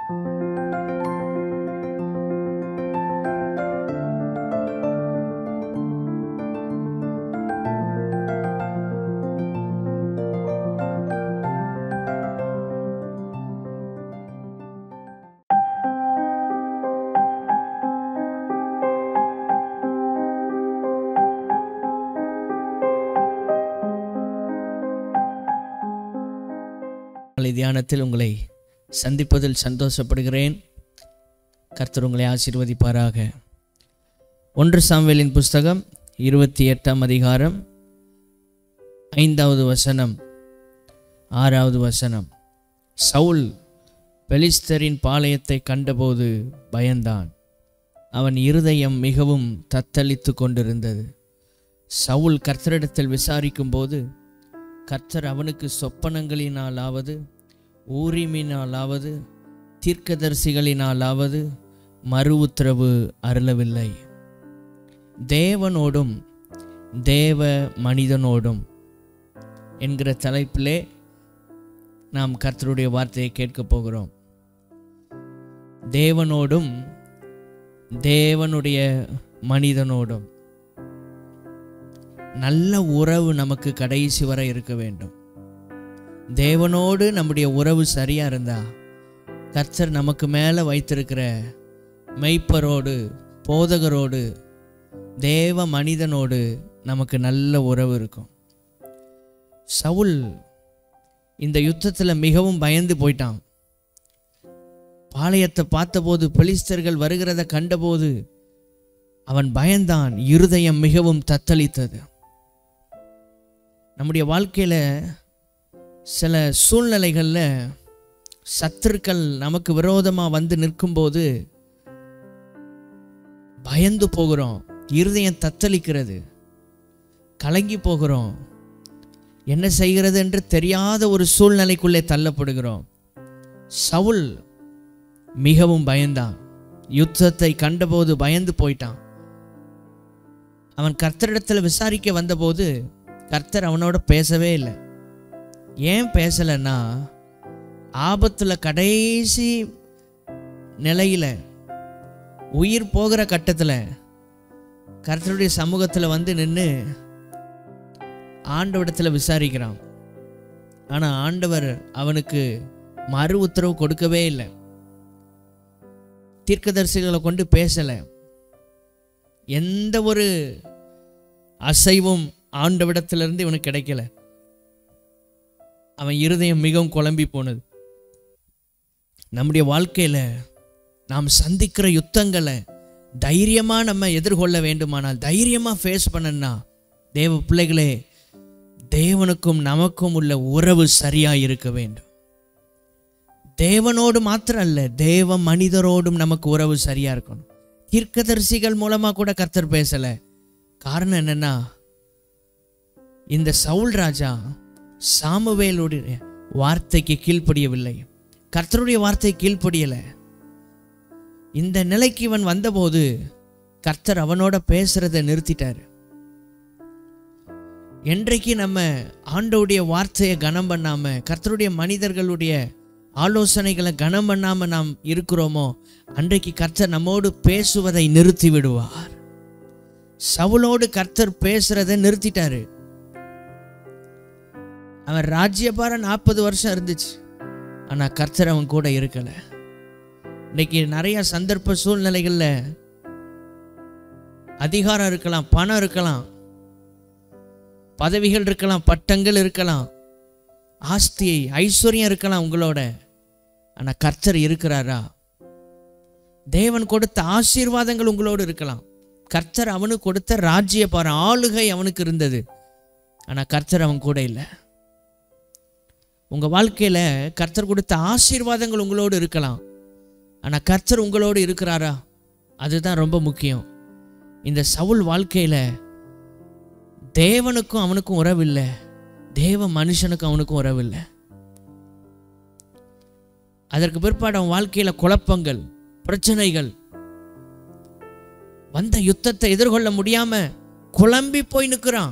நாளை தியானத்தில் உங்களை சந்திப்பதில் சந்தோஷப்படுகிறேன் கர்த்தர் உங்களை ஆசீர்வதிப்பாராக ஒன்று சாமுவேலின் புஸ்தகம் இருபத்தி எட்டாம் அதிகாரம் ஐந்தாவது வசனம் ஆறாவது வசனம் சவுல் பெலிஸ்தரின் பாளையத்தை கண்டபோது பயந்தான் அவன் இருதயம் மிகவும் தத்தளித்து கொண்டிருந்தது சவுல் கர்த்தரிடத்தில் விசாரிக்கும்போது கர்த்தர் அவனுக்கு சொப்பனங்களினாலாவது ஊரிமினாலாவது தீர்க்கதரிசிகளினாலாவது மறு உத்தரவு அருளவில்லை தேவனோடும் தேவ மனிதனோடும் என்கிற தலைப்பிலே நாம் கர்த்தருடைய வார்த்தையை கேட்கப் போகிறோம் தேவனோடும் தேவனுடைய மனிதனோடும் நல்ல உறவு நமக்கு கடைசி வரை இருக்க வேண்டும் தேவனோடு நம்முடைய உறவு சரியா இருந்தா கர்த்தர் நமக்கு மேலே வைத்திருக்கிற மெய்ப்பரோடு போதகரோடு தேவ மனிதனோடு நமக்கு நல்ல உறவு இருக்கும் சவுல் இந்த யுத்தத்தில் மிகவும் பயந்து போயிட்டான் பாளையத்தை பார்த்தபோது பெலிஸ்தர்கள் வருகிறத கண்டபோது அவன் பயந்தான் இருதயம் மிகவும் தத்தளித்தது நம்முடைய வாழ்க்கையில் சில சூழ்நிலைகளில் சத்துருக்கள் நமக்கு விரோதமாக வந்து நிற்கும்போது பயந்து போகிறோம் இருதயம் தத்தளிக்கிறது கலங்கி போகிறோம் என்ன செய்கிறது என்று தெரியாத ஒரு சூழ்நிலைக்குள்ளே தள்ளப்படுகிறோம் சவுல் மிகவும் பயந்தான் யுத்தத்தை கண்டபோது பயந்து போயிட்டான் அவன் கர்த்தரிடத்தில் விசாரிக்க வந்தபோது கர்த்தர் அவனோட பேசவே இல்லை ஏன் பேசலைன்னா ஆபத்தில் கடைசி நிலையில் உயிர் போகிற கட்டத்தில் கர்த்தருடைய சமூகத்தில் வந்து நின்று ஆண்டவரிடத்தில் விசாரிக்கிறான் ஆனால் ஆண்டவர் அவனுக்கு மறு உத்தரவு கொடுக்கவே இல்லை தீர்க்கதரிசிகளை கொண்டு பேசலை எந்த ஒரு அசைவும் ஆண்டவிடத்திலிருந்து இவனுக்கு கிடைக்கல அவன் இருதயம் மிகவும் குழம்பி போனது நம்முடைய வாழ்க்கையில் நாம் சந்திக்கிற யுத்தங்களை தைரியமாக நம்ம எதிர்கொள்ள வேண்டுமானால் தைரியமாக ஃபேஸ் பண்ணனா தேவ பிள்ளைகளே தேவனுக்கும் நமக்கும் உள்ள உறவு சரியாக இருக்க வேண்டும் தேவனோடு மாத்திரம் அல்ல தேவ மனிதரோடும் நமக்கு உறவு சரியாக இருக்கணும் தீர்க்கதரிசிகள் மூலமாக கூட கர்த்தர் பேசலை காரணம் என்னன்னா இந்த சவுல் ராஜா சாமுவேலுடைய வார்த்தைக்கு கீழ்ப்படியவில்லை கர்த்தருடைய வார்த்தை கீழ்ப்படியலை இந்த நிலைக்கு இவன் வந்தபோது கர்த்தர் அவனோட பேசுறதை நிறுத்திட்டார் என்றைக்கு நம்ம ஆண்டவுடைய வார்த்தையை கனம் பண்ணாம கர்த்தருடைய மனிதர்களுடைய ஆலோசனைகளை கனம் பண்ணாம நாம் இருக்கிறோமோ அன்றைக்கு கர்த்தர் நம்மோடு பேசுவதை நிறுத்தி விடுவார் சவுலோடு கர்த்தர் பேசுறதை நிறுத்திட்டாரு அவன் ராஜ்யபாரம் நாற்பது வருஷம் இருந்துச்சு ஆனால் கர்த்தர் அவன் கூட இருக்கலை இன்னைக்கு நிறைய சந்தர்ப்ப சூழ்நிலைகளில் அதிகாரம் இருக்கலாம் பணம் இருக்கலாம் பதவிகள் இருக்கலாம் பட்டங்கள் இருக்கலாம் ஆஸ்தி ஐஸ்வர்யம் இருக்கலாம் உங்களோட ஆனால் கர்த்தர் இருக்கிறாரா தேவன் கொடுத்த ஆசீர்வாதங்கள் உங்களோடு இருக்கலாம் கர்த்தர் அவனுக்கு கொடுத்த ராஜ்ய பாரு ஆளுகை அவனுக்கு இருந்தது ஆனால் கர்த்தர் அவன் கூட இல்லை உங்கள் வாழ்க்கையில் கர்த்தர் கொடுத்த ஆசீர்வாதங்கள் உங்களோடு இருக்கலாம் ஆனால் கர்த்தர் உங்களோடு இருக்கிறாரா அதுதான் ரொம்ப முக்கியம் இந்த சவுல் வாழ்க்கையில் தேவனுக்கும் அவனுக்கும் உறவில்லை தேவ மனுஷனுக்கும் அவனுக்கும் உறவில்லை அதற்கு பிற்பாடு அவன் வாழ்க்கையில் குழப்பங்கள் பிரச்சனைகள் வந்த யுத்தத்தை எதிர்கொள்ள முடியாம குழம்பி போய் நிற்கிறான்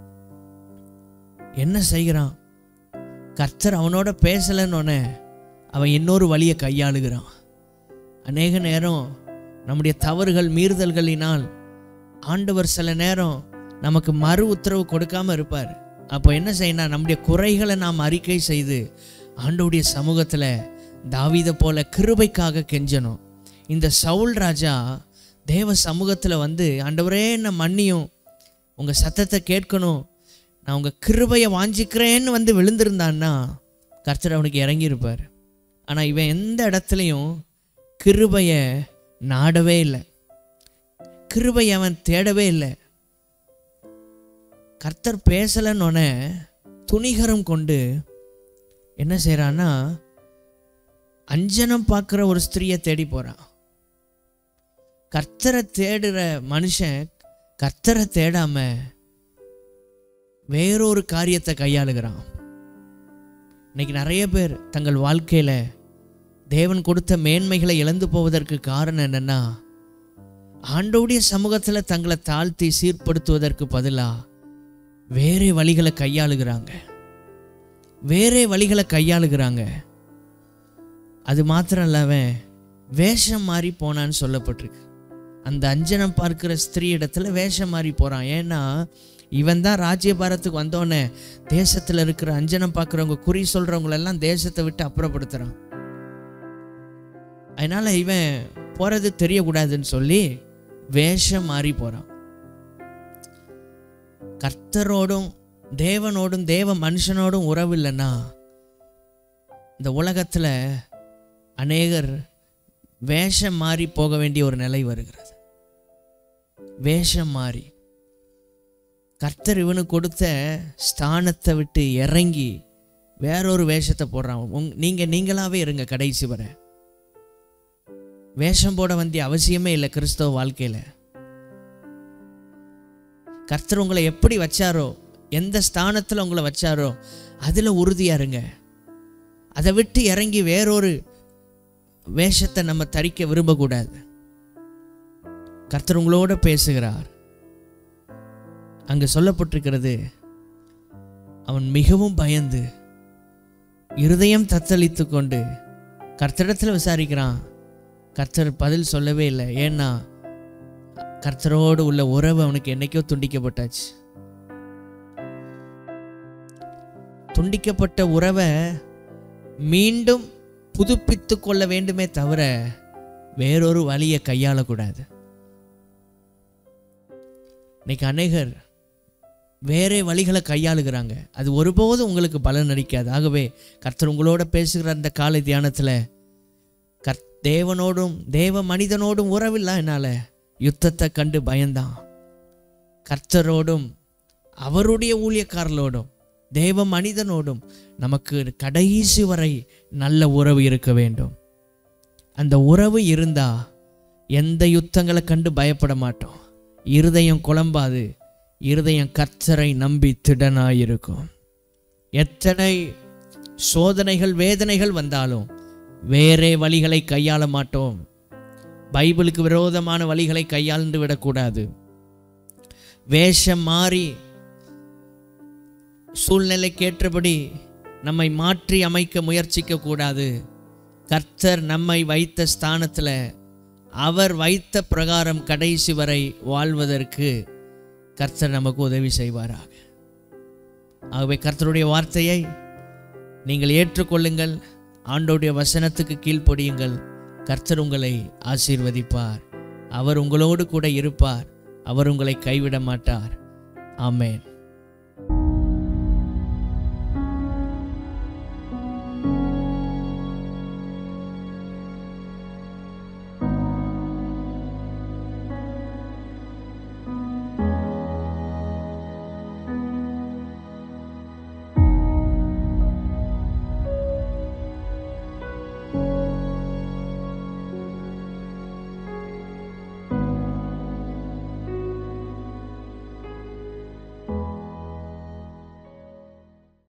என்ன செய்கிறான் கர்த்தர் அவனோட பேசலன்னு அவன் இன்னொரு வழியை கையாளுகிறான் அநேக நேரம் நம்முடைய தவறுகள் மீறுதல்களினால் ஆண்டவர் சில நேரம் நமக்கு மறு உத்தரவு கொடுக்காம இருப்பார் அப்போ என்ன செய்யணும் நம்முடைய குறைகளை நாம் அறிக்கை செய்து ஆண்டவருடைய சமூகத்தில் தாவீதை போல கிருபைக்காக கெஞ்சணும் இந்த சவுல் ராஜா தேவ சமூகத்தில் வந்து ஆண்டவரே என்ன மன்னியும் உங்கள் சத்தத்தை கேட்கணும் நான் உங்கள் கிருபையை வாஞ்சிக்கிறேன்னு வந்து விழுந்திருந்தான்னா கர்த்தர் அவனுக்கு இறங்கியிருப்பார் ஆனால் இவன் எந்த இடத்துலையும் கிருபையை நாடவே இல்லை கிருபையை அவன் தேடவே இல்லை கர்த்தர் பேசலைன்னொன்னே துணிகரம் கொண்டு என்ன செய்கிறான்னா அஞ்சனம் பார்க்குற ஒரு ஸ்திரியை தேடி போகிறான் கர்த்தரை தேடுற மனுஷன் கர்த்தரை தேடாம வேறொரு காரியத்தை கையாளுகிறான் இன்னைக்கு நிறைய பேர் தங்கள் வாழ்க்கையில தேவன் கொடுத்த மேன்மைகளை இழந்து போவதற்கு காரணம் என்னன்னா ஆண்டோடைய சமூகத்தில் தங்களை தாழ்த்தி சீர்படுத்துவதற்கு பதிலாக வேறே வழிகளை கையாளுகிறாங்க வேறே வழிகளை கையாளுகிறாங்க அது மாத்திரம் இல்லாம வேஷம் மாறி போனான்னு சொல்லப்பட்டிருக்கு அந்த அஞ்சனம் பார்க்கிற ஸ்திரீ இடத்துல வேஷம் மாறி போறான் ஏன்னா இவன் தான் ராஜ்யபாரத்துக்கு வந்தோடனே தேசத்தில் இருக்கிற அஞ்சனம் பார்க்குறவங்க குறி சொல்றவங்களெல்லாம் தேசத்தை விட்டு அப்புறப்படுத்துறான் அதனால இவன் போறது தெரியக்கூடாதுன்னு சொல்லி வேஷம் மாறி போறான் கர்த்தரோடும் தேவனோடும் தேவ மனுஷனோடும் உறவு இல்லைன்னா இந்த உலகத்துல அநேகர் வேஷம் மாறி போக வேண்டிய ஒரு நிலை வருகிறது வேஷம் மாறி கர்த்தர் இவனுக்கு கொடுத்த ஸ்தானத்தை விட்டு இறங்கி வேறொரு வேஷத்தை போடுறான் உங் நீங்க நீங்களாவே இருங்க கடைசி வரை வேஷம் போட வேண்டிய அவசியமே இல்லை கிறிஸ்தவ வாழ்க்கையில கர்த்தர் உங்களை எப்படி வச்சாரோ எந்த ஸ்தானத்தில் உங்களை வச்சாரோ அதில் உறுதியா இருங்க அதை விட்டு இறங்கி வேறொரு வேஷத்தை நம்ம தரிக்க விரும்பக்கூடாது கர்த்தர் உங்களோட பேசுகிறார் அங்கு சொல்லப்பட்டிருக்கிறது அவன் மிகவும் பயந்து இருதயம் தத்தளித்து கொண்டு கர்த்தரிடத்தில் விசாரிக்கிறான் கர்த்தர் பதில் சொல்லவே இல்லை ஏன்னா கர்த்தரோடு உள்ள உறவு அவனுக்கு என்னைக்கோ துண்டிக்கப்பட்டாச்சு துண்டிக்கப்பட்ட உறவை மீண்டும் புதுப்பித்து கொள்ள வேண்டுமே தவிர வேறொரு வழியை கையாளக்கூடாது இன்னைக்கு அநேகர் வேறே வழிகளை கையாளுகிறாங்க அது ஒருபோதும் உங்களுக்கு பலன் அளிக்காது ஆகவே கர்த்தர் உங்களோட பேசுகிற அந்த காலை தியானத்தில் கர் தேவனோடும் தேவ மனிதனோடும் உறவில்லை என்னால் யுத்தத்தை கண்டு பயந்தான் கர்த்தரோடும் அவருடைய ஊழியக்காரர்களோடும் தேவ மனிதனோடும் நமக்கு கடைசி வரை நல்ல உறவு இருக்க வேண்டும் அந்த உறவு இருந்தா எந்த யுத்தங்களை கண்டு பயப்பட மாட்டோம் இருதயம் குழம்பாது இருதயம் கர்த்தரை நம்பி திடனாயிருக்கும் எத்தனை சோதனைகள் வேதனைகள் வந்தாலும் வேறே வழிகளை கையாள மாட்டோம் பைபிளுக்கு விரோதமான வழிகளை கையாண்டு விடக்கூடாது வேஷம் மாறி சூழ்நிலைக்கேற்றபடி நம்மை மாற்றி அமைக்க முயற்சிக்க கூடாது கர்த்தர் நம்மை வைத்த ஸ்தானத்தில் அவர் வைத்த பிரகாரம் கடைசி வரை வாழ்வதற்கு கர்த்தர் நமக்கு உதவி செய்வாராக ஆகவே கர்த்தருடைய வார்த்தையை நீங்கள் ஏற்றுக்கொள்ளுங்கள் ஆண்டோடைய வசனத்துக்கு கீழ்ப்படியுங்கள் கர்த்தர் உங்களை ஆசீர்வதிப்பார் அவர் உங்களோடு கூட இருப்பார் அவர் உங்களை கைவிட மாட்டார் ஆமென்